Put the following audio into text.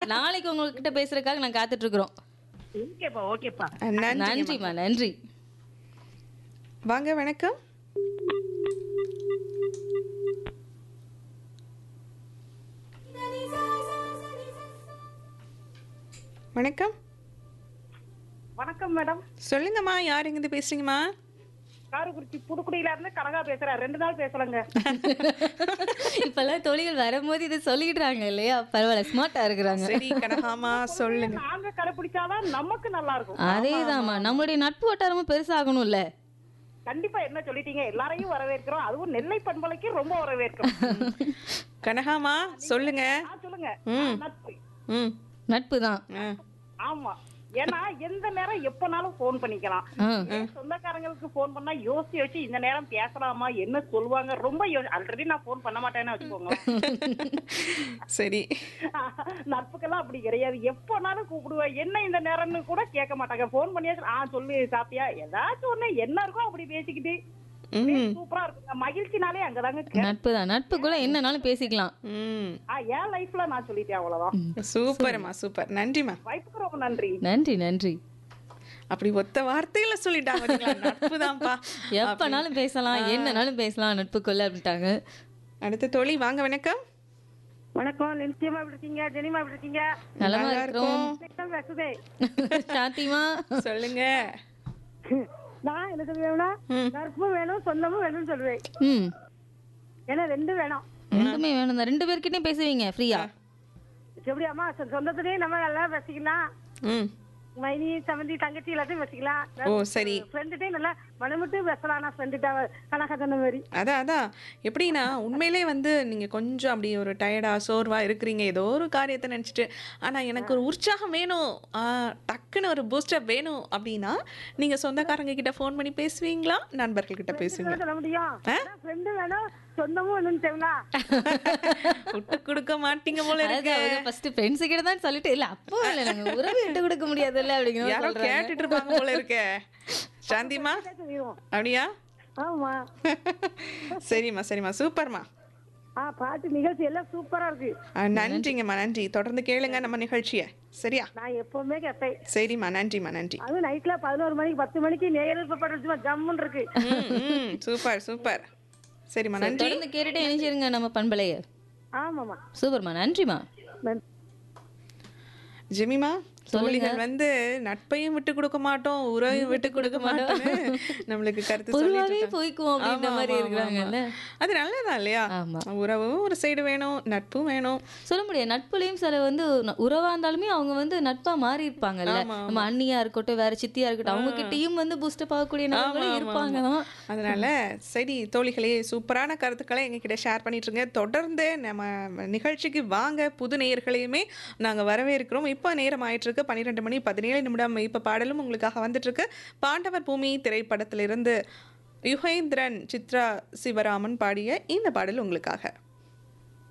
நாளைக்கு உங்ககிட்ட பேசுறதுக்காக நான் காத்துட்டு இருக்கிறோம் ஓகேப்பா ஓகேப்பா நன்றி நன்றிம்மா நன்றி வாங்க வணக்கம் வணக்கம் வணக்கம் மேடம் சொல்லுங்கம்மா யார் எங்கிருந்து பேசுறீங்கம்மா காரைக்குறிச்சி புதுக்குடியில இருந்து கனகா பேசுறேன் ரெண்டு நாள் பேசலங்க இப்பெல்லாம் தொழில்கள் வரும்போது இதை சொல்லிடுறாங்க இல்லையா பரவாயில்ல ஸ்மார்ட்டா இருக்கிறாங்க சரி கனகாமா சொல்லுங்க நாங்க கடைபிடிச்சாதான் நமக்கு நல்லா இருக்கும் அதேதாம்மா நம்மளுடைய நட்பு வட்டாரமும் பெருசாகணும்ல கண்டிப்பா என்ன சொல்லிட்டீங்க எல்லாரையும் வரவேற்கிறோம் அதுவும் நெல்லை பண்பலைக்கு ரொம்ப வரவேற்கிறோம் கனகாமா சொல்லுங்க ஆ, சொல்லுங்க நட்பு. ம் நட்பு தான் ஆ. ஆமா ஏன்னா எந்த நேரம் எப்பனாலும் போன் பண்ணிக்கலாம் ஆ. சொந்தக்காரங்களுக்கு போன் பண்ணா யோசிச்சு வச்சு இந்த நேரம் பேசலாமா என்ன சொல்லுவாங்க ரொம்ப ஆல்ரெடி நான் போன் பண்ண மாட்டேன்னு வச்சுக்கோங்க சரி நட்புக்கெல்லாம் அப்படி கிடையாது எப்பனாலும் கூப்பிடுவேன் என்ன இந்த நேரம்னு கூட கேட்க மாட்டாங்க போன் பண்ணியாச்சு ஆ சொல்லு சாப்பிட்டியா ஏதாச்சும் ஒண்ணு என்ன இருக்கோ அப்படி பேசிக்கிட்டு ம் சூப்பரா இருக்குங்க மகிழ்ச்சினாலே அங்கதாங்க கே- நட்பு தான் நட்புக்குள்ள என்னனாலும் பேசிக்கலாம் ம் ஆ, என் லைஃப்ல நான் சொல்லிட்டேன் அவ்வளவுதான் சூப்பர்மா சூப்பர் நன்றிம்மா வாய்ப்புக்கு ரொம்ப நன்றி நன்றி நன்றி அப்படி ஒத்த வார்த்தையில சொல்லிட்டாங்க பாத்தீங்களா? நட்புதான்ப்பா எப்பனாலும் பேசலாம் என்னனாலும் பேசலாம் நட்புக்குள்ள அப்படின்ட்டாங்க அடுத்த தோழி வாங்க வணக்கம் வணக்கம் நிச்சயமா எப்படி இருக்கீங்க ஜெனிமா எப்படி இருக்கீங்க நலமா நல்லா இருக்கிறோம் வணக்கம், வசுதே. சாத்திமா சொல்லுங்க நான் என்ன சொல்லுவேன்னா நட்பும் வேணும் சொந்தமும் வேணும்னு சொல்லுவேன் ம் ஏன்னா ரெண்டும் வேணும் ரெண்டுமே வேணும் தான் ரெண்டு பேர்கிட்டயும் பேசுவீங்க ஃப்ரீயா எப்படி அம்மா சொ- சொந்தத்திலேயே நம்ம நல்லா பேசிக்கலாம் ம் மைனி சமந்தி தங்கச்சி எல்லாத்தையும் பேசிக்கலாம் ஓ சரி ஃப்ரெண்டுட்டே நல்லா மனமிட்டு பேசலாம் நான் ஃப்ரெண்டுட்ட கனகா சொன்ன மாதிரி அதான் அதான் எப்படின்னா உண்மையிலே வந்து நீங்கள் கொஞ்சம் அப்படி ஒரு டயர்டா சோர்வா இருக்கிறீங்க ஏதோ ஒரு காரியத்தை நினச்சிட்டு ஆனால் எனக்கு ஒரு உற்சாகம் வேணும் ஆ, டக்குன்னு ஒரு பூஸ்டப் வேணும் அப்படின்னா நீங்கள் சொந்தக்காரங்க கிட்ட ஃபோன் பண்ணி பேசுவீங்களா நண்பர்கள் கிட்ட பேசுவீங்களா சொல்ல முடியும் ஃப்ரெண்டு வேணும் சொந்தமும் வேணும்னு தெரியுங்களா விட்டு கொடுக்க மாட்டீங்க போல இருக்கு அதாவது ஃபர்ஸ்ட் ஃப்ரெண்ட்ஸ் கிட்ட தான் சொல்லிட்டு இல்ல அப்போ இல்ல நாங்க உறவு விட்டு கொடுக்க முடியாதுல்ல அப்படிங்கிற யாரோ கேட்டுட்டு இருப்பாங்க போல இருக்கே சாந்திமா தெரியும் அப்படியா ஆமா சரிம்மா சரிம்மா சூப்பர்மா ஆ பாட்டு நிகழ்ச்சி எல்லாம் சூப்பரா இருக்கு ஆ, நன்றிங்கம்மா நன்றி தொடர்ந்து கேளுங்க நம்ம நிகழ்ச்சியை சரியா நான் எப்பவுமே கேட்பேன் சரிம்மா நன்றிம்மா நன்றி அதுவும் நைட்ல பதினோரு மணிக்கு பத்து மணிக்கு நேரில் படுறது ஜம்முன்னு இருக்கு ம், ம், சூப்பர் சூப்பர் சரிம்மா நன்றி தொடர்ந்து கேட்டுட்டே இணைச்சிருங்க நம்ம பண்பலைய ஆமாமா சூப்பர்மா நன்றிமா நன்றி ஜெமிமா தோழிகள் வந்து நட்பையும் விட்டு கொடுக்க மாட்டோம் உறவையும் விட்டு கொடுக்க மாட்டோம்னு நம்மளுக்கு கருத்து சொல்லிட்டு பொதுவாவே இருக்காங்க. போய்க்குவோம் அப்படின்ற ஆமா, மாதிரி ஆமா, இருக்கிறாங்கல்ல ஆமா. அது நல்லதான் இல்லையா ஆமா. உறவும் ஒரு சைடு வேணும் நட்பும் வேணும் சொல்ல முடியாது நட்புலயும் சில வந்து ந- உறவா இருந்தாலுமே அவங்க வந்து நட்பா மாறி இருப்பாங்கல்ல ஆமா, நம்ம அண்ணியா இருக்கட்டும் வேற சித்தியா இருக்கட்டும் அவங்க கிட்டயும் வந்து பூஸ்டப் ஆகக்கூடிய நபர்களும் இருப்பாங்க தான் அதனால சரி தோழிகளே சூப்பரான கருத்துக்களை எங்ககிட்ட ஷேர் பண்ணிட்டு இருங்க தொடர்ந்து நம்ம நிகழ்ச்சிக்கு வாங்க புது நேயர்களையுமே நாங்க வரவேற்கிறோம் இப்போ நேரம் ஆயிட்டு இருக்கு பன்னிரெண்டு மணி பதினேழு நிமிடம் இப்ப பாடலும் உங்களுக்காக வந்துட்டு இருக்கு பாண்டவர் பூமி திரைப்படத்திலிருந்து யுகேந்திரன் சித்ரா சிவராமன் பாடிய இந்த பாடல் உங்களுக்காக